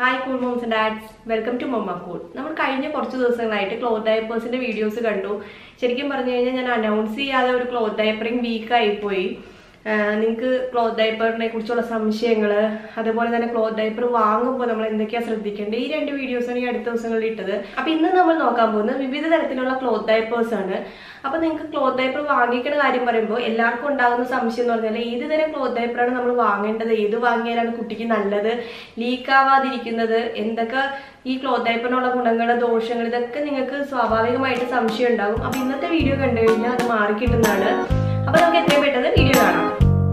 hi cool moms and dads welcome to mama cool നമ്മൾ കഴിഞ്ഞ കുറച്ച് ദിവസങ്ങളായിട്ട് ക്ലോത്ത് ഡയപ്പേഴ്സിന്റെ വീഡിയോസ് കണ്ടു ശരിക്കും പറഞ്ഞു കഴിഞ്ഞാൽ ഞാൻ അനൗൺസ് ചെയ്യാതെ ഒരു ക്ലോത്ത് ഡയപ്പറിങ് വീക്കായി പോയി നിങ്ങൾക്ക് ക്ലോത്ത് ഡയപ്പറിനെ കുറിച്ചുള്ള സംശയങ്ങൾ അതുപോലെ തന്നെ ക്ലോത്ത് ഡയപ്പർ വാങ്ങുമ്പോൾ നമ്മൾ എന്തൊക്കെയാണ് ശ്രദ്ധിക്കേണ്ടത് ഈ രണ്ട് വീഡിയോസാണ് ഈ അടുത്ത ദിവസങ്ങളിൽ ഇട്ടത് അപ്പോൾ ഇന്ന് നമ്മൾ നോക്കാൻ പോകുന്നത് വിവിധ തരത്തിലുള്ള ക്ലോത്ത് ഡയപ്പേഴ്സ് ആണ് അപ്പോൾ നിങ്ങൾക്ക് ക്ലോത്ത് ഡയപ്പർ വാങ്ങിക്കുന്ന കാര്യം പറയുമ്പോൾ എല്ലാവർക്കും ഉണ്ടാകുന്ന സംശയം എന്ന് പറഞ്ഞാൽ ഏത് തരം ക്ലോത്ത് ഡയപ്പറാണ് നമ്മൾ വാങ്ങേണ്ടത് ഏത് വാങ്ങിയാലാണ് കുട്ടിക്ക് നല്ലത് ലീക്ക് ആവാതിരിക്കുന്നത് എന്തൊക്കെ ഈ ക്ലോത്ത് ഡയപ്പറിനുള്ള ഗുണങ്ങൾ ദോഷങ്ങൾ ഇതൊക്കെ നിങ്ങൾക്ക് സ്വാഭാവികമായിട്ട് സംശയം ഉണ്ടാകും അപ്പോൾ ഇന്നത്തെ വീഡിയോ കണ്ടു കഴിഞ്ഞാൽ അത് മാറിക്കിട്ടുന്നതാണ് അപ്പോൾ നമുക്ക് എത്രയും പെട്ടെന്ന് വീഡിയോ കാണാം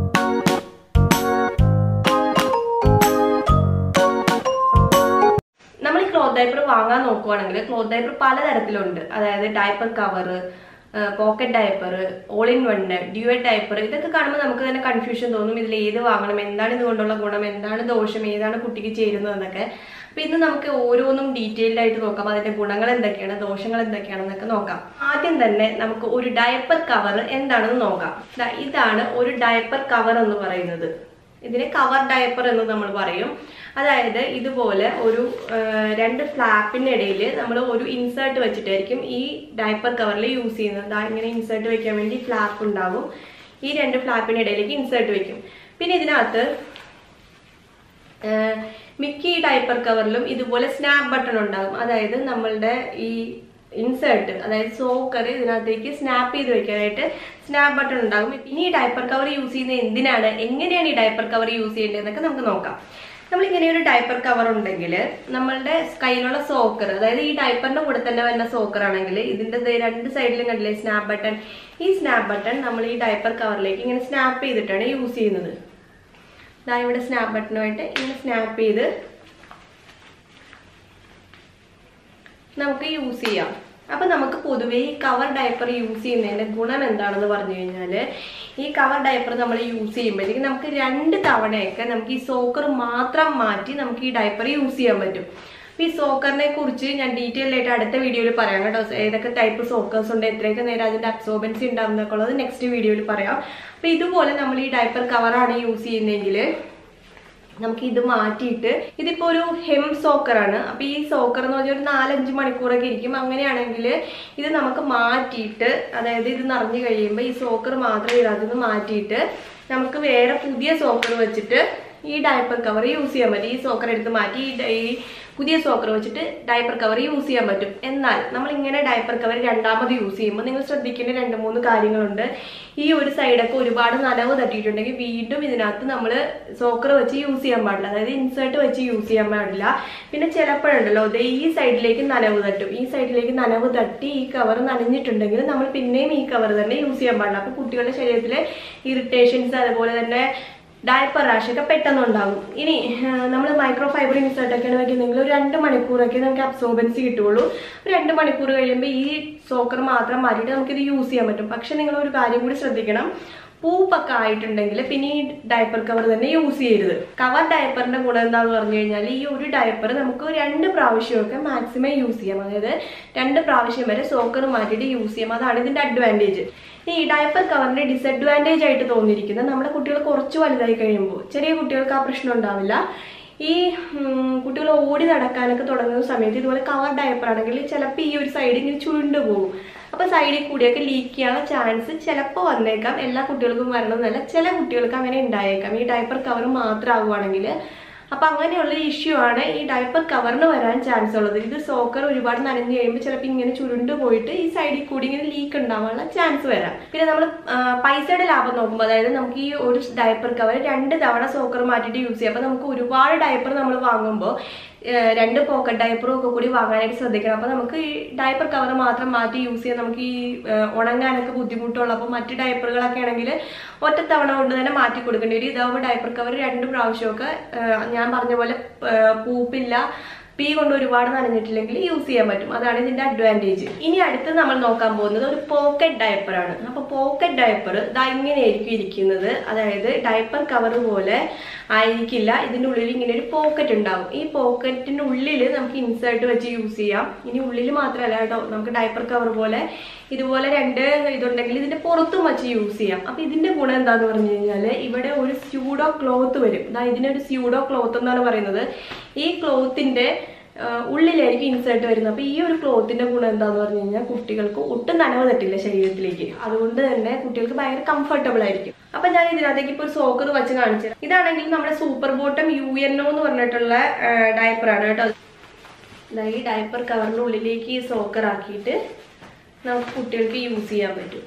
നമ്മൾ ഈ ക്ലോത്ത് ഡയപ്പർ വാങ്ങാൻ നോക്കുവാണെങ്കിൽ ക്ലോത്ത് ഡയപ്പർ പലതരത്തിലുണ്ട് അതായത് diaper cover pocket diaper all in one dual diaper ഇതൊക്കെ കാണുമ്പോൾ നമുക്ക് തന്നെ കൺഫ്യൂഷൻ തോന്നും ഇതിൽ ഏത് വാങ്ങണം എന്താണ് ഇതുകൊണ്ടുള്ള ഗുണം എന്താണ് ദോഷം ഏതാണ് കുട്ടിക്ക് ചേരുന്നത് എന്നൊക്കെ അപ്പൊ ഇന്ന് നമുക്ക് ഓരോന്നും ഡീറ്റെയിൽഡ് ആയിട്ട് നോക്കാം അതിന്റെ ഗുണങ്ങൾ എന്തൊക്കെയാണ് ദോഷങ്ങൾ എന്തൊക്കെയാണെന്നൊക്കെ നോക്കാം ആദ്യം തന്നെ നമുക്ക് ഒരു ഡയപ്പർ കവർ എന്താണെന്ന് നോക്കാം ദാ ഇതാണ് ഒരു ഡയപ്പർ കവർ എന്ന് പറയുന്നത് ഇതിനെ കവർ ഡയപ്പർ എന്ന് നമ്മൾ പറയും അതായത് ഇതുപോലെ ഒരു രണ്ട് ഫ്ലാപ്പിനിടയിൽ നമ്മൾ ഒരു ഇൻസേർട്ട് വെച്ചിട്ടായിരിക്കും ഈ ഡയപ്പർ കവറിൽ യൂസ് ചെയ്യുന്നത് ദാ ഇങ്ങനെ ഇൻസേർട്ട് വെക്കാൻ വേണ്ടി ഫ്ലാപ്പ് ഉണ്ടാകും ഈ രണ്ട് ഫ്ലാപ്പിനിടയിലേക്ക് ഇൻസേർട്ട് വെക്കും പിന്നെ ഇതിനകത്ത് മിക്ക ഈ ഡയപ്പർ കവറിലും ഇതുപോലെ സ്നാപ്പ് ബട്ടൺ ഉണ്ടാകും അതായത് നമ്മളുടെ ഈ ഇൻസേർട്ട് അതായത് സോക്കർ ഇതിനകത്തേക്ക് സ്നാപ്പ് ചെയ്ത് വെക്കാനായിട്ട് സ്നാപ്പ് ബട്ടൺ ഉണ്ടാകും ഇനി ഈ ഡയപ്പർ കവർ യൂസ് ചെയ്യുന്നത് എന്തിനാണ് എങ്ങനെയാണ് ഈ ഡയപ്പർ കവർ യൂസ് ചെയ്യേണ്ടതെന്നൊക്കെ നമുക്ക് നോക്കാം നമ്മൾ ഇങ്ങനെ ഒരു ഡയപ്പർ കവർ ഉണ്ടെങ്കിൽ നമ്മളുടെ കയ്യിലുള്ള സോക്കർ അതായത് ഈ ഡയപ്പറിന്റെ കൂടെ തന്നെ വരുന്ന സോക്കർ ആണെങ്കിൽ ഇതിന്റെ രണ്ട് സൈഡിലും കണ്ടില്ലേ സ്നാപ്പ് ബട്ടൺ ഈ സ്നാപ്പ് ബട്ടൺ നമ്മൾ ഈ ഡയപ്പർ കവറിലേക്ക് ഇങ്ങനെ സ്നാപ്പ് ചെയ്തിട്ടാണ് യൂസ് ചെയ്യുന്നത് ഇതാ ഇവിടെ സ്നാപ്പ് ബട്ടണുമായിട്ട് ഇങ്ങനെ സ്നാപ്പ് ചെയ്ത് നമുക്ക് യൂസ് ചെയ്യാം അപ്പൊ നമുക്ക് പൊതുവേ ഈ കവർ ഡയപ്പർ യൂസ് ചെയ്യുന്നതിന്റെ ഗുണം എന്താണെന്ന് പറഞ്ഞു കഴിഞ്ഞാൽ ഈ കവർ ഡയപ്പർ നമ്മൾ യൂസ് ചെയ്യുമ്പോഴത്തേക്ക് നമുക്ക് രണ്ട് തവണയൊക്കെ നമുക്ക് ഈ സോക്കർ മാത്രം മാറ്റി നമുക്ക് ഈ ഡയപ്പർ യൂസ് ചെയ്യാൻ പറ്റും അപ്പൊ ഈ സോക്കറിനെ കുറിച്ച് ഞാൻ ഡീറ്റെയിൽ ആയിട്ട് അടുത്ത വീഡിയോയിൽ പറയാം കേട്ടോ ഏതൊക്കെ ടൈപ്പ് സോക്കേഴ്സ് ഉണ്ട് എത്രയൊക്കെ നേരം അതിന്റെ അബ്സോർബൻസി ഉണ്ടാകുന്നൊക്കെ ഉള്ളത് നെക്സ്റ്റ് വീഡിയോയിൽ പറയാം അപ്പൊ ഇതുപോലെ നമ്മൾ ഈ ഡയപ്പർ കവറാണ് യൂസ് ചെയ്യുന്നതെങ്കിൽ നമുക്ക് ഇത് മാറ്റിയിട്ട് ഇതിപ്പോ ഒരു ഹെം സോക്കറാണ് അപ്പൊ ഈ സോക്കർ എന്ന് പറഞ്ഞാൽ ഒരു നാലഞ്ച് മണിക്കൂറൊക്കെ ഇരിക്കും അങ്ങനെയാണെങ്കിൽ ഇത് നമുക്ക് മാറ്റിയിട്ട് അതായത് ഇത് നിറഞ്ഞു കഴിയുമ്പോൾ ഈ സോക്കർ മാത്രം ഇതിനകത്ത് നിന്ന് മാറ്റിയിട്ട് നമുക്ക് വേറെ പുതിയ സോക്കർ വെച്ചിട്ട് ഈ ഡയപ്പർ കവർ യൂസ് ചെയ്യാൻ പറ്റും ഈ സോക്കർ എടുത്ത് മാറ്റി ഈ പുതിയ സോക്കർ വെച്ചിട്ട് ഡയപ്പർ കവർ യൂസ് ചെയ്യാൻ പറ്റും എന്നാൽ നമ്മൾ ഇങ്ങനെ ഡയപ്പർ കവർ രണ്ടാമത് യൂസ് ചെയ്യുമ്പോൾ നിങ്ങൾ ശ്രദ്ധിക്കേണ്ട രണ്ട് മൂന്ന് കാര്യങ്ങളുണ്ട് ഈ ഒരു സൈഡൊക്കെ ഒരുപാട് നനവ് തട്ടിയിട്ടുണ്ടെങ്കിൽ വീണ്ടും ഇതിനകത്ത് നമ്മൾ സോക്കർ വെച്ച് യൂസ് ചെയ്യാൻ പാടില്ല അതായത് ഇൻസേർട്ട് വെച്ച് യൂസ് ചെയ്യാൻ പാടില്ല പിന്നെ ചിലപ്പോഴുണ്ടല്ലോ അത് ഈ സൈഡിലേക്ക് നനവ് തട്ടും ഈ സൈഡിലേക്ക് നനവ് തട്ടി ഈ കവർ നനഞ്ഞിട്ടുണ്ടെങ്കിൽ നമ്മൾ പിന്നെയും ഈ കവർ തന്നെ യൂസ് ചെയ്യാൻ പാടില്ല അപ്പോൾ കുട്ടികളുടെ ശരീരത്തിലെ ഇറിറ്റേഷൻസ് അതുപോലെ തന്നെ ഡയപ്പർ റാഷൊക്കെ പെട്ടെന്ന് ഉണ്ടാകും ഇനി നമ്മൾ മൈക്രോ ഫൈബർ ഇൻസേർട്ടൊക്കെയാണ് വെക്കുന്നെങ്കിൽ ഒരു രണ്ട് മണിക്കൂറൊക്കെ നമുക്ക് അബ്സോർബൻസി കിട്ടുള്ളൂ ഒരു രണ്ട് മണിക്കൂർ കഴിയുമ്പോൾ ഈ സോക്കർ മാത്രം മാറ്റിയിട്ട് നമുക്കിത് യൂസ് ചെയ്യാൻ പറ്റും പക്ഷെ നിങ്ങൾ ഒരു കാര്യം കൂടി ശ്രദ്ധിക്കണം പൂപ്പൊക്കെ ആയിട്ടുണ്ടെങ്കിൽ പിന്നെ ഈ ഡയപ്പർ കവർ തന്നെ യൂസ് ചെയ്യരുത് കവർ ഡയപ്പറിന്റെ ഗുണം എന്താന്ന് പറഞ്ഞു കഴിഞ്ഞാൽ ഈ ഒരു ഡയപ്പർ നമുക്ക് രണ്ട് പ്രാവശ്യമൊക്കെ മാക്സിമം യൂസ് ചെയ്യാം അതായത് രണ്ട് പ്രാവശ്യം വരെ സോക്കർ മാറ്റിയിട്ട് യൂസ് ചെയ്യാം അതാണ് ഇതിന്റെ അഡ്വാൻറ്റേജ് ഈ ഡയപ്പർ കവറിന്റെ ഡിസഡ്വാൻറ്റേജ് ആയിട്ട് തോന്നിയിരിക്കുന്നത് നമ്മുടെ കുട്ടികൾ കുറച്ച് വലുതായി കഴിയുമ്പോൾ ചെറിയ കുട്ടികൾക്ക് ആ പ്രശ്നം ഉണ്ടാവില്ല ഈ കുട്ടികൾ ഓടി നടക്കാനൊക്കെ തുടങ്ങുന്ന സമയത്ത് ഇതുപോലെ കവർ ഡയപ്പർ ആണെങ്കിൽ ചിലപ്പോൾ ഈ ഒരു സൈഡ് ഇങ്ങനെ ചുരുണ്ടു പോകും അപ്പോൾ സൈഡിൽ കൂടിയൊക്കെ ലീക്ക് ചെയ്യാനുള്ള ചാൻസ് ചിലപ്പോൾ വന്നേക്കാം എല്ലാ കുട്ടികൾക്കും വരണമെന്നല്ല ചില കുട്ടികൾക്ക് അങ്ങനെ ഉണ്ടായേക്കാം ഈ ഡയപ്പർ കവർ മാത്രമാകുവാണെങ്കിൽ അപ്പൊ അങ്ങനെയുള്ള ഇഷ്യൂ ആണ് ഈ ഡയപ്പർ കവറിന് വരാൻ ചാൻസ് ഉള്ളത് ഇത് സോക്കർ ഒരുപാട് നനഞ്ഞു കഴിയുമ്പോൾ ചിലപ്പോൾ ഇങ്ങനെ ചുരുണ്ട് പോയിട്ട് ഈ സൈഡിൽ കൂടി ഇങ്ങനെ ലീക്ക് ഉണ്ടാവാനുള്ള ചാൻസ് വരാം പിന്നെ നമ്മൾ പൈസയുടെ ലാഭം നോക്കുമ്പോൾ അതായത് നമുക്ക് ഈ ഒരു ഡയപ്പർ കവർ രണ്ട് തവണ സോക്കർ മാറ്റിയിട്ട് യൂസ് ചെയ്യാം അപ്പൊ നമുക്ക് ഒരുപാട് ഡയപ്പർ നമ്മൾ വാങ്ങുമ്പോൾ രണ്ട് പോക്കറ്റ് ഡയപ്പറും ഒക്കെ കൂടി വാങ്ങാനായിട്ട് ശ്രദ്ധിക്കണം അപ്പോൾ നമുക്ക് ഈ ഡയപ്പർ കവർ മാത്രം മാറ്റി യൂസ് ചെയ്യാൻ നമുക്ക് ഈ ഉണങ്ങാനൊക്കെ ബുദ്ധിമുട്ടുള്ളൂ അപ്പോൾ മറ്റ് ഡയപ്പറുകളൊക്കെ ആണെങ്കിൽ ഒറ്റ തവണ കൊണ്ട് തന്നെ മാറ്റി കൊടുക്കേണ്ടി വരും ഇതാവുമ്പോൾ ഡയപ്പർ കവർ രണ്ട് പ്രാവശ്യമൊക്കെ ഞാൻ പറഞ്ഞ പോലെ പൂപ്പില്ല പീ കൊണ്ട് ഒരുപാട് നനഞ്ഞിട്ടില്ലെങ്കിൽ യൂസ് ചെയ്യാൻ പറ്റും അതാണ് ഇതിന്റെ അഡ്വാൻറ്റേജ് ഇനി അടുത്ത് നമ്മൾ നോക്കാൻ പോകുന്നത് ഒരു പോക്കറ്റ് ഡയപ്പർ ആണ് അപ്പൊ പോക്കറ്റ് ഡയപ്പർ ഇതാ ഇങ്ങനെയായിരിക്കും ഇരിക്കുന്നത് അതായത് ഡയപ്പർ കവർ പോലെ ആയിരിക്കില്ല ഇതിന്റെ ഉള്ളിൽ ഇങ്ങനെ ഒരു പോക്കറ്റ് ഉണ്ടാവും ഈ പോക്കറ്റിന്റെ ഉള്ളിൽ നമുക്ക് ഇൻസേർട്ട് വെച്ച് യൂസ് ചെയ്യാം ഇനി ഉള്ളിൽ മാത്രമല്ല കേട്ടോ നമുക്ക് ഡയപ്പർ കവർ പോലെ ഇതുപോലെ രണ്ട് ഇതുണ്ടെങ്കിൽ ഇതിന്റെ പുറത്തും വെച്ച് യൂസ് ചെയ്യാം അപ്പൊ ഇതിന്റെ ഗുണം എന്താന്ന് പറഞ്ഞു കഴിഞ്ഞാൽ ഇവിടെ ഒരു സ്യൂഡോ ക്ലോത്ത് വരും ഇതാ ഇതിനൊരു സ്യൂഡോ ക്ലോത്ത് എന്നാണ് പറയുന്നത് ഈ ക്ലോത്തിന്റെ ഉള്ളിലായിരിക്കും ഇൻസേർട്ട് വരുന്നത് അപ്പൊ ഈ ഒരു ക്ലോത്തിന്റെ ഗുണം എന്താന്ന് പറഞ്ഞു കഴിഞ്ഞാൽ കുട്ടികൾക്ക് ഒട്ടും നനവ് തട്ടില്ല ശരീരത്തിലേക്ക് അതുകൊണ്ട് തന്നെ കുട്ടികൾക്ക് ഭയങ്കര കംഫർട്ടബിൾ ആയിരിക്കും അപ്പൊ ഞാൻ ഇതിനകത്തേക്ക് ഇപ്പോൾ ഒരു സോക്കർ വെച്ച് കാണിച്ചു ഇതാണെങ്കിൽ നമ്മുടെ super bottom U N O എന്ന് പറഞ്ഞിട്ടുള്ള ഡയപ്പറാണ് കേട്ടോ ദാ ഈ ഡയപ്പർ കവറിന്റെ ഉള്ളിലേക്ക് ഈ സോക്കർ ആക്കിയിട്ട് നമുക്ക് കുട്ടികൾക്ക് യൂസ് ചെയ്യാൻ പറ്റും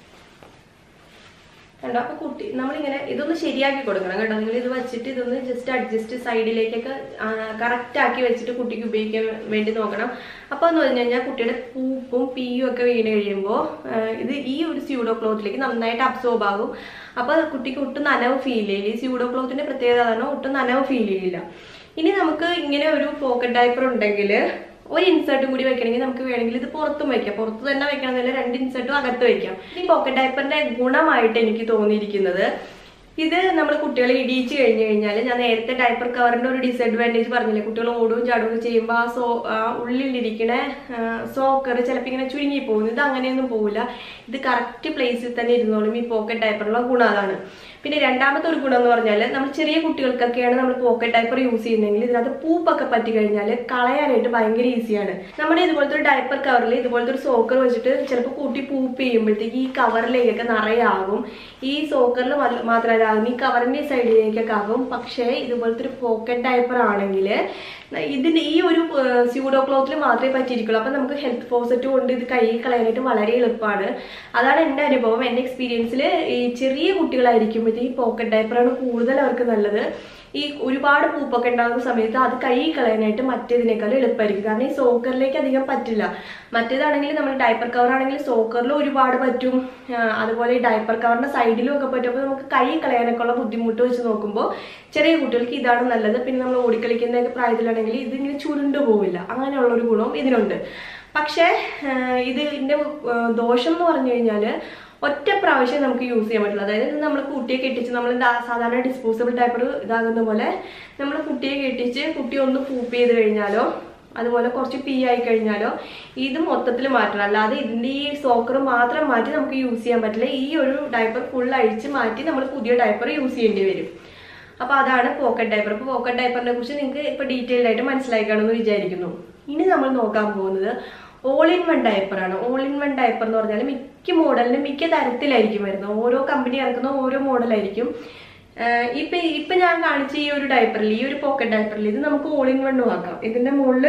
കണ്ടോ അപ്പൊ കുട്ടി നമ്മളിങ്ങനെ ഇതൊന്ന് ശരിയാക്കി കൊടുക്കണം കേട്ടോ നിങ്ങൾ ഇത് വെച്ചിട്ട് ഇതൊന്ന് ജസ്റ്റ് അഡ്ജസ്റ്റ് സൈഡിലേക്കൊക്കെ കറക്റ്റ് ആക്കി വെച്ചിട്ട് കുട്ടിക്ക് ഉപയോഗിക്കാൻ വേണ്ടി നോക്കണം അപ്പൊ എന്ന് പറഞ്ഞു കഴിഞ്ഞാൽ കുട്ടിയുടെ പൂപ്പും പീയും ഒക്കെ വീണ് കഴിയുമ്പോൾ ഇത് ഈ ഒരു സ്യൂഡോ ക്ലോത്തിലേക്ക് നന്നായിട്ട് അബ്സോർബ് ആകും അപ്പൊ കുട്ടിക്ക് ഒട്ടും നനവ് ഫീൽ ചെയ്യില്ല ഈ സ്യൂഡോ ക്ലോത്തിന്റെ പ്രത്യേകത അതാണ് ഒട്ടും നനവ് ഫീൽ ചെയ്യില്ല ഇനി നമുക്ക് ഇങ്ങനെ ഒരു പോക്കറ്റ് ഡയപ്പർ ഉണ്ടെങ്കിൽ ഒരു ഇൻസേർട്ടും കൂടി വെക്കണമെങ്കിൽ നമുക്ക് വേണമെങ്കിൽ ഇത് പുറത്തും വെക്കാം പുറത്ത് തന്നെ വെക്കണമെന്നില്ല രണ്ട് ഇൻസേർട്ടും അകത്ത് വെക്കാം ഈ പോക്കറ്റ് ഡയപ്പറിന്റെ ഗുണമായിട്ട് എനിക്ക് തോന്നിയിരിക്കുന്നത് ഇത് നമ്മൾ കുട്ടികളെ ഇടിയിച്ച് കഴിഞ്ഞു കഴിഞ്ഞാൽ ഞാൻ നേരത്തെ ഡയപ്പർ കവറിന്റെ ഒരു ഡിസഡ്വാൻറ്റേജ് പറഞ്ഞില്ലേ കുട്ടികൾ ഓടുകയും ചാടുകയും ചെയ്യുമ്പോൾ ആ സോ ആ ഉള്ളിലിരിക്കണ സോക്കർ ചിലപ്പോൾ ഇങ്ങനെ ചുരുങ്ങി പോകും ഇത് അങ്ങനെയൊന്നും പോകില്ല ഇത് കറക്റ്റ് പ്ലേസിൽ തന്നെ ഇരുന്നോളും ഈ പോക്കറ്റ് ഡയപ്പറിനുള്ള ഗുണം അതാണ് പിന്നെ രണ്ടാമത്തെ ഒരു ഗുണം എന്ന് പറഞ്ഞാൽ നമ്മൾ ചെറിയ കുട്ടികൾക്കൊക്കെയാണ് നമ്മൾ പോക്കറ്റ് ഡയപ്പർ യൂസ് ചെയ്യുന്നതെങ്കിൽ ഇതിനകത്ത് പൂപ്പൊക്കെ പറ്റി കഴിഞ്ഞാൽ കളയാനായിട്ട് ഭയങ്കര ഈസിയാണ് നമ്മുടെ ഇതുപോലത്തെ ഒരു ഡയപ്പർ കവറിൽ ഇതുപോലത്തെ ഒരു സോക്കർ വെച്ചിട്ട് ചിലപ്പോൾ കൂട്ടി പൂപ്പ് ചെയ്യുമ്പോഴത്തേക്ക് ഈ കവറിലേക്കൊക്കെ നിറയെ ആകും ഈ സോക്കറിൽ മാത്രമല്ല ആകും ഈ കവറിന്റെ സൈഡിലേക്കൊക്കെ ആകും പക്ഷേ ഇതുപോലത്തെ ഒരു പോക്കറ്റ് ഡയപ്പർ ആണെങ്കിൽ ഇതിന് ഈ ഒരു സ്യൂഡോ ക്ലോത്തിൽ മാത്രമേ പറ്റിയിരിക്കുള്ളൂ അപ്പം നമുക്ക് ഹെൽത്ത് ഫോസറ്റ് കൊണ്ട് ഇത് കഴുകി കളയാനായിട്ട് വളരെ എളുപ്പമാണ് അതാണ് എൻ്റെ അനുഭവം എൻ്റെ എക്സ്പീരിയൻസിൽ ഈ ചെറിയ കുട്ടികളായിരിക്കുമ്പോഴത്തേക്ക് ഈ പോക്കറ്റ് ഡയപ്പറാണ് കൂടുതൽ അവർക്ക് നല്ലത് ഈ ഒരുപാട് പൂപ്പൊക്കെ ഉണ്ടാകുന്ന സമയത്ത് അത് കഴുകി കളയാനായിട്ട് മറ്റേതിനേക്കാൾ എളുപ്പമായിരിക്കും കാരണം ഈ സോക്കറിലേക്ക് അധികം പറ്റില്ല മറ്റേതാണെങ്കിൽ നമ്മൾ ഡയപ്പർ കവർ ആണെങ്കിൽ സോക്കറിൽ ഒരുപാട് പറ്റും ആ, അതുപോലെ ഈ ഡയപ്പർ കവറിന്റെ സൈഡിലും ഒക്കെ പറ്റും അപ്പോൾ നമുക്ക് കഴുകി കളയാനൊക്കെ ഉള്ള ബുദ്ധിമുട്ട് വെച്ച് നോക്കുമ്പോൾ ചെറിയ കുട്ടികൾക്ക് ഇതാണ് നല്ലത് പിന്നെ നമ്മൾ ഓടിക്കളിക്കുന്നതൊക്കെ പ്രായത്തിലാണെങ്കിൽ ഇതിങ്ങനെ ചുരുണ്ടു പോവില്ല അങ്ങനെയുള്ള ഒരു ഗുണവും ഇതിനുണ്ട് പക്ഷേ ആ, ഇതിന്റെ ആ, ദോഷം എന്ന് പറഞ്ഞു കഴിഞ്ഞാൽ ഒറ്റ പ്രാവശ്യം നമുക്ക് യൂസ് ചെയ്യാൻ പറ്റുള്ളൂ അതായത് ഇത് നമ്മൾ കുട്ടിയെ കെട്ടിച്ച് നമ്മൾ ദാ- സാധാരണ ഡിസ്പോസബിൾ ടൈപ്പർ ഇതാകുന്ന പോലെ നമ്മൾ കുട്ടിയെ കെട്ടിച്ച് കുട്ടി ഒന്ന് പൂപ്പ് ചെയ്ത് കഴിഞ്ഞാലോ അതുപോലെ കുറച്ച് പീ ആയി കഴിഞ്ഞാലോ ഇത് മൊത്തത്തിൽ മാറ്റണം അല്ലാതെ ഇതിന്റെ ഈ സോക്കർ മാത്രം മാറ്റി നമുക്ക് യൂസ് ചെയ്യാൻ പറ്റില്ല ഈ ഒരു ഡയപ്പർ ഫുൾ അഴിച്ച് മാറ്റി നമ്മൾ പുതിയ ഡയപ്പർ യൂസ് ചെയ്യേണ്ടി വരും അപ്പൊ അതാണ് പോക്കറ്റ് ഡയപ്പർ അപ്പൊ പോക്കറ്റ് ഡയപ്പറിനെ കുറിച്ച് നിങ്ങൾക്ക് ഇപ്പൊ ഡീറ്റെയിൽഡ് ആയിട്ട് മനസ്സിലായി കാണുമെന്ന് വിചാരിക്കുന്നു ഇനി നമ്മൾ നോക്കാൻ പോകുന്നത് ഓൾ ഇൻ വൺ ഡയപ്പറാണ് ഓൾ ഇൻ വൺ ഡയപ്പർ എന്ന് പറഞ്ഞാൽ മിക്ക മോഡലിനും മിക്ക തരത്തിലായിരിക്കും വരുന്നത് ഓരോ കമ്പനി ഇറക്കുന്ന ഓരോ മോഡലായിരിക്കും ആഹ് ഇപ്പൊ ഇപ്പൊ ഞാൻ കാണിച്ച ഈ ഒരു ഡയപ്പറിൽ ഈ ഒരു പോക്കറ്റ് ഡയപ്പറിൽ ഇത് നമുക്ക് ഓൾ ഇൻ വണ്ണും ആക്കാം ഇതിന്റെ മുകളിൽ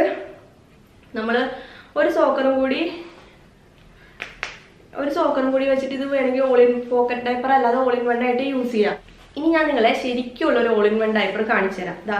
നമ്മൾ ഒരു സോക്കറും കൂടി ഒരു സോക്കറും കൂടി വെച്ചിട്ട് ഇത് വേണമെങ്കിൽ ഓൾ ഇൻ പോക്കറ്റ് ഡയപ്പർ അല്ലാതെ ഓൾ ഇൻ വൺ ആയിട്ട് യൂസ് ചെയ്യാം ഇനി ഞാൻ നിങ്ങളെ ശരിക്കുള്ള ഒരു ഓൾ ഇൻ വൺ ഡയപ്പർ കാണിച്ചു തരാം ദാ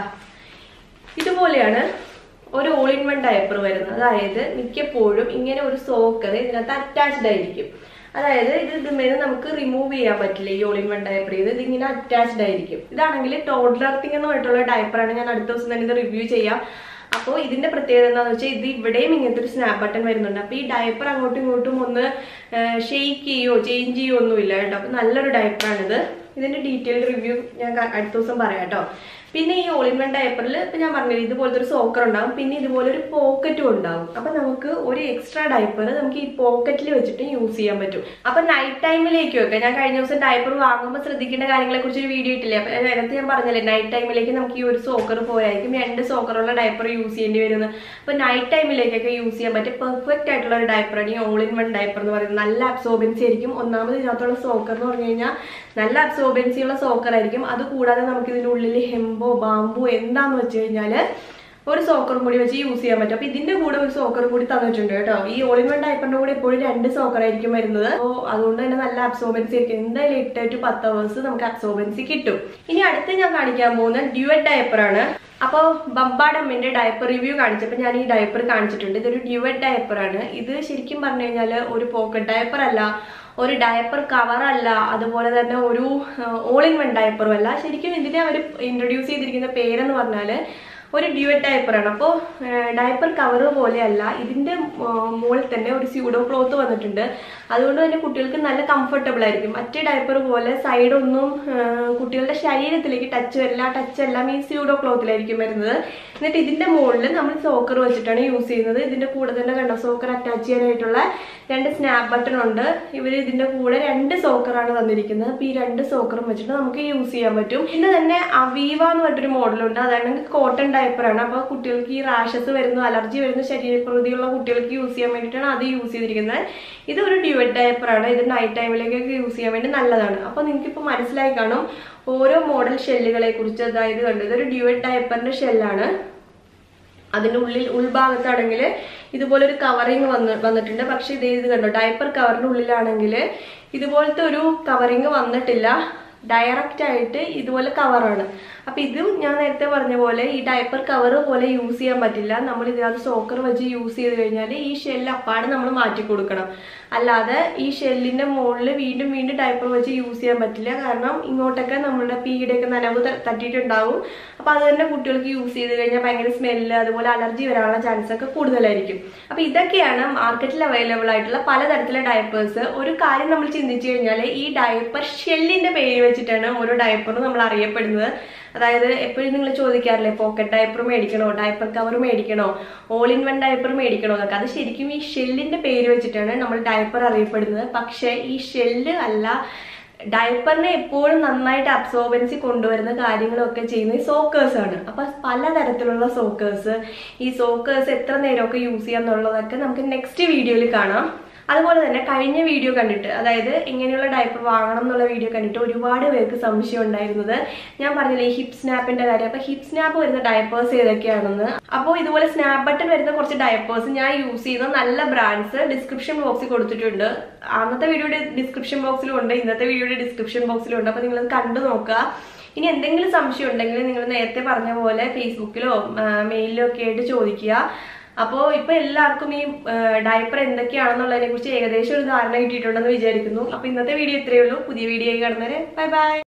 ഇതുപോലെയാണ് ഒരു ഓൾ ഇൻ വൺ ഡയപ്പർ വരുന്നത് അതായത് മിക്കപ്പോഴും ഇങ്ങനെ ഒരു സോക്കർ ഇതിനകത്ത് അറ്റാച്ച്ഡ് ആയിരിക്കും അതായത് ഇത് ഇതുമേലെ നമുക്ക് റിമൂവ് ചെയ്യാൻ പറ്റില്ല ഈ ഓൾ ഇൻ വൺ ഡയപ്പർ ചെയ്ത് ഇതിങ്ങനെ അറ്റാച്ച്ഡ് ആയിരിക്കും ഇതാണെങ്കിൽ ടോഡ്ലർ തിങ് എന്ന് പറഞ്ഞിട്ടുള്ള ഡയപ്പറാണ് ഞാൻ അടുത്ത ദിവസം തന്നെ ഇത് റിവ്യൂ ചെയ്യാം അപ്പോൾ ഇതിന്റെ പ്രത്യേകത എന്താണെന്ന് വെച്ചാൽ ഇത് ഇവിടെയും ഇങ്ങനത്തെ ഒരു സ്നാപ്പ് ബട്ടൺ വരുന്നുണ്ട് അപ്പോൾ ഈ ഡയപ്പർ അങ്ങോട്ടും ഇങ്ങോട്ടും ഒന്ന് ഷെയ്ക്ക് ചെയ്യോ ചേഞ്ച് ചെയ്യോ ഒന്നുമില്ല കേട്ടോ അപ്പോൾ നല്ലൊരു ഡയപ്പറാണിത് ഇതിന്റെ ഡീറ്റെയിൽ റിവ്യൂ ഞാൻ ക- അടുത്ത ദിവസം പറയാം കേട്ടോ പിന്നെ ഈ ഓൾ ഇൻ വൺ ഡയപ്പറിൽ ഇപ്പൊ ഞാൻ പറഞ്ഞില്ല ഇതുപോലത്തെ ഒരു സോക്കർ ഉണ്ടാവും പിന്നെ ഇതുപോലെ ഒരു പോക്കറ്റും ഉണ്ടാവും അപ്പൊ നമുക്ക് ഒരു എക്സ്ട്രാ ഡയപ്പർ നമുക്ക് ഈ പോക്കറ്റിൽ വെച്ചിട്ട് യൂസ് ചെയ്യാൻ പറ്റും അപ്പൊ നൈറ്റ് ടൈമിലേക്ക് ഒക്കെ ഞാൻ കഴിഞ്ഞ ദിവസം ഡയപ്പർ വാങ്ങുമ്പോൾ ശ്രദ്ധിക്കേണ്ട കാര്യങ്ങളെ കുറിച്ച് ഒരു വീഡിയോ ഇട്ടില്ലേ അപ്പൊ അതിനകത്ത് ഞാൻ പറഞ്ഞില്ലേ നൈറ്റ് ടൈമിലേക്ക് നമുക്ക് ഈ ഒരു സോക്കർ പോരായിരിക്കും രണ്ട് സോക്കറുള്ള ഡയപ്പർ യൂസ് ചെയ്യേണ്ടി വരുന്നത് അപ്പൊ നൈറ്റ് ടൈമിലേക്കൊക്കെ യൂസ് ചെയ്യാൻ പറ്റിയ പെർഫെക്റ്റ് ആയിട്ടുള്ള ഒരു ഡയപ്പറാണ് ഈ ഓൾ ഇൻ വൺ ഡയപ്പർ എന്ന് പറയുന്നത് നല്ല അബ്സോർബൻസി ആയിരിക്കും ഒന്നാമത് ഇതിനകത്തുള്ള സോക്കർ എന്ന് പറഞ്ഞു കഴിഞ്ഞാൽ നല്ല അബ്സോർബൻസി ഉള്ള സോക്കർ ആയിരിക്കും അത് കൂടാതെ നമുക്ക് ഇതിന്റെ ഉള്ളിൽ ഹെമ്പോ ബാമ്പോ എന്താന്ന് വെച്ച് കഴിഞ്ഞാല് ഒരു സോക്കറും കൂടി വെച്ച് യൂസ് ചെയ്യാൻ പറ്റും അപ്പൊ ഇതിന്റെ കൂടെ ഒരു സോക്കറും കൂടി തന്നിട്ടുണ്ട് കേട്ടോ ഈ ഓൾ ഇൻ വൺ ഡയപ്പറിന്റെ കൂടെ എപ്പോഴും രണ്ട് സോക്കർ ആയിരിക്കും വരുന്നത് അപ്പോൾ അതുകൊണ്ട് തന്നെ നല്ല അബ്സോർബൻസി ആയിരിക്കും എന്തായാലും എട്ട് ടു പത്ത് അവേഴ്സ് നമുക്ക് അബ്സോർബൻസി കിട്ടും ഇനി അടുത്ത് ഞാൻ കാണിക്കാൻ പോകുന്ന ഡ്യുവറ്റ് ഡയപ്പറാണ് അപ്പോൾ ബംബാഡമ്മിന്റെ ഡയപ്പർ റിവ്യൂ കാണിച്ചപ്പോൾ ഞാൻ ഈ ഡയപ്പർ കാണിച്ചിട്ടുണ്ട് ഇതൊരു ഡ്യുവറ്റ് ഡയപ്പറാണ് ഇത് ശരിക്കും പറഞ്ഞു കഴിഞ്ഞാൽ ഒരു പോക്കറ്റ് ഡയപ്പർ അല്ല ഒരു ഡയപ്പർ കവർ അല്ല അതുപോലെ തന്നെ ഒരു ഓൾ ഇൻ വൺ ഡയപ്പറും അല്ല ശരിക്കും ഇതിനെ അവർ ഇൻട്രൊഡ്യൂസ് ചെയ്തിരിക്കുന്ന പേരെന്ന് പറഞ്ഞാൽ ഒരു ഡ്യുവറ്റ് ഡയപ്പറാണ് അപ്പോൾ ഡയപ്പർ കവർ പോലെയല്ല ഇതിന്റെ ആ, മുകളിൽ തന്നെ ഒരു സ്യൂഡോ ക്ലോത്ത് വന്നിട്ടുണ്ട് അതുകൊണ്ട് തന്നെ കുട്ടികൾക്ക് നല്ല കംഫർട്ടബിൾ ആയിരിക്കും മറ്റേ ഡയപ്പർ പോലെ സൈഡൊന്നും കുട്ടികളുടെ ശരീരത്തിലേക്ക് ടച്ച് വരില്ല ആ ടച്ച് എല്ലാം ഈ സ്യൂഡോ ക്ലോത്തിലായിരിക്കും വരുന്നത് എന്നിട്ട് ഇതിന്റെ മുകളിൽ നമ്മൾ സോക്കർ വെച്ചിട്ടാണ് യൂസ് ചെയ്യുന്നത് ഇതിന്റെ കൂടെ തന്നെ കണ്ടോ സോക്കർ അറ്റാച്ച് ചെയ്യാനായിട്ടുള്ള രണ്ട് സ്നാപ്പ് ബട്ടൺ ഉണ്ട് ഇവർ ഇതിന്റെ കൂടെ രണ്ട് സോക്കറാണ് തന്നിരിക്കുന്നത് അപ്പോൾ ഈ രണ്ട് സോക്കറും വെച്ചിട്ട് നമുക്ക് യൂസ് ചെയ്യാൻ പറ്റും പിന്നെ തന്നെ അവീവ എന്ന് പറഞ്ഞിട്ടൊരു മോഡലുണ്ട് അതാണെങ്കിൽ കോട്ടൺ ഡയപ്പറാണ് അപ്പോൾ കുട്ടികൾക്ക് ഈ റാഷസ് വരുന്നു അലർജി വരുന്ന ശരീരപ്രകൃതിയുള്ള കുട്ടികൾക്ക് യൂസ് ചെയ്യാൻ വേണ്ടിയിട്ടാണ് അത് യൂസ് ചെയ്തിരിക്കുന്നത് ഇത് ഒരു ഡ്യുവറ്റ് ഡയപ്പറാണ് ഇത് നൈറ്റ് ടൈമിലേക്കൊക്കെ യൂസ് ചെയ്യാൻ വേണ്ടി നല്ലതാണ് അപ്പോൾ നിങ്ങൾക്ക് ഇപ്പോൾ മനസ്സിലായി കാണും ഓരോ മോഡൽ ഷെല്ലുകളെ കുറിച്ച് അതായത് കണ്ടു ഇതൊരു ഡ്യുവറ്റ് ഡയപ്പറിന്റെ ഷെല്ലാണ് അതിൻ്റെ ഉള്ളിൽ ഉൾഭാഗത്താണെങ്കിൽ ഇതുപോലെ ഒരു കവറിങ് വന്ന് വന്നിട്ടുണ്ട് പക്ഷേ ഇത് ഇത് കണ്ടോ ഡയപ്പർ കവറിൻ്റെ ഉള്ളിലാണെങ്കിൽ ഇതുപോലത്തെ ഒരു കവറിങ് വന്നിട്ടില്ല ഡയറക്റ്റ് ആയിട്ട് ഇതുപോലെ കവറാണ് അപ്പൊ ഇതും ഞാൻ നേരത്തെ പറഞ്ഞ പോലെ ഈ ഡയപ്പർ കവർ പോലെ യൂസ് ചെയ്യാൻ പറ്റില്ല നമ്മൾ ഇതിനകത്ത് സോക്കർ വെച്ച് യൂസ് ചെയ്ത് കഴിഞ്ഞാൽ ഈ ഷെല്ല് അപ്പാടെ നമ്മൾ മാറ്റി കൊടുക്കണം അല്ലാതെ ഈ ഷെല്ലിന്റെ മുകളിൽ വീണ്ടും വീണ്ടും ഡയപ്പർ വെച്ച് യൂസ് ചെയ്യാൻ പറ്റില്ല കാരണം ഇങ്ങോട്ടൊക്കെ നമ്മളുടെ പീയുടെയൊക്കെ നനവ് ത- തട്ടിയിട്ടുണ്ടാവും അപ്പൊ അത് തന്നെ കുട്ടികൾക്ക് യൂസ് ചെയ്ത് കഴിഞ്ഞാൽ ഭയങ്കര സ്മെല്ല് അതുപോലെ അലർജി വരാനുള്ള ചാൻസ് ഒക്കെ കൂടുതലായിരിക്കും അപ്പൊ ഇതൊക്കെയാണ് മാർക്കറ്റിൽ അവൈലബിൾ ആയിട്ടുള്ള പലതരത്തിലുള്ള ഡയപ്പേഴ്സ് ഒരു കാര്യം നമ്മൾ ചിന്തിച്ചു കഴിഞ്ഞാൽ ഈ ഡയപ്പർ ഷെല്ലിന്റെ പേര് വെച്ചിട്ടാണ് ഓരോ ഡയപ്പറും നമ്മൾ അറിയപ്പെടുന്നത് അതായത് എപ്പോഴും നിങ്ങൾ ചോദിക്കാറില്ലേ പോക്കറ്റ് ഡയപ്പർ മേടിക്കണോ ഡയപ്പർ കവർ മേടിക്കണോ ഓൾ ഇൻ വൺ ഡയപ്പർ മേടിക്കണോ എന്നൊക്കെ അത് ശരിക്കും ഈ ഷെല്ലിന്റെ പേര് വെച്ചിട്ടാണ് നമ്മൾ ഡയപ്പർ അറിയപ്പെടുന്നത് പക്ഷേ ഈ ഷെല്ല് അല്ല ഡയപ്പറിനെ എപ്പോഴും നന്നായിട്ട് അബ്സോർബൻസി കൊണ്ടുവരുന്ന കാര്യങ്ങളൊക്കെ ചെയ്യുന്നത് ഈ സോക്കേഴ്സ് ആണ് അപ്പൊ പലതരത്തിലുള്ള സോക്കേഴ്സ് ഈ സോക്കേഴ്സ് എത്ര നേരമൊക്കെ യൂസ് ചെയ്യാന്നുള്ളതൊക്കെ നമുക്ക് നെക്സ്റ്റ് വീഡിയോയിൽ കാണാം അതുപോലെ തന്നെ കഴിഞ്ഞ വീഡിയോ കണ്ടിട്ട് അതായത് എങ്ങനെയുള്ള ഡയപ്പർ വാങ്ങണം എന്നുള്ള വീഡിയോ കണ്ടിട്ട് ഒരുപാട് പേർക്ക് സംശയം ഉണ്ടായിരുന്നത് ഞാൻ പറഞ്ഞില്ലേ ഈ ഹിപ്പ് സ്നാപ്പിന്റെ കാര്യം അപ്പൊ ഹിപ്പ് സ്നാപ്പ് വരുന്ന ഡയപ്പേഴ്സ് ഏതൊക്കെയാണെന്ന് അപ്പോൾ ഇതുപോലെ സ്നാപ്പ് ബട്ടൺ വരുന്ന കുറച്ച് ഡയപ്പേഴ്സ് ഞാൻ യൂസ് ചെയ്യുന്ന നല്ല ബ്രാൻഡ്സ് ഡിസ്ക്രിപ്ഷൻ ബോക്സിൽ കൊടുത്തിട്ടുണ്ട് അന്നത്തെ വീഡിയോയുടെ ഡിസ്ക്രിപ്ഷൻ ബോക്സിലും ഉണ്ട് ഇന്നത്തെ വീഡിയോയുടെ ഡിസ്ക്രിപ്ഷൻ ബോക്സിലും ഉണ്ട് അപ്പോൾ നിങ്ങൾ കണ്ടു നോക്കുക ഇനി എന്തെങ്കിലും സംശയം ഉണ്ടെങ്കിൽ നിങ്ങൾ നേരത്തെ പറഞ്ഞ പോലെ ഫേസ്ബുക്കിലോ മെയിലിലോ ഒക്കെ ആയിട്ട് ചോദിക്കുക അപ്പോൾ ഇപ്പൊ എല്ലാവർക്കും ഈ ഡയപ്പർ എന്തൊക്കെയാണെന്നുള്ളതിനെ കുറിച്ച് ഏകദേശം ഒരു ധാരണ കിട്ടിയിട്ടുണ്ടെന്ന് വിചാരിക്കുന്നു അപ്പൊ ഇന്നത്തെ വീഡിയോ ഇത്രയേ ഉള്ളൂ പുതിയ വീഡിയോ കാണുന്നവരെ ബൈ ബൈ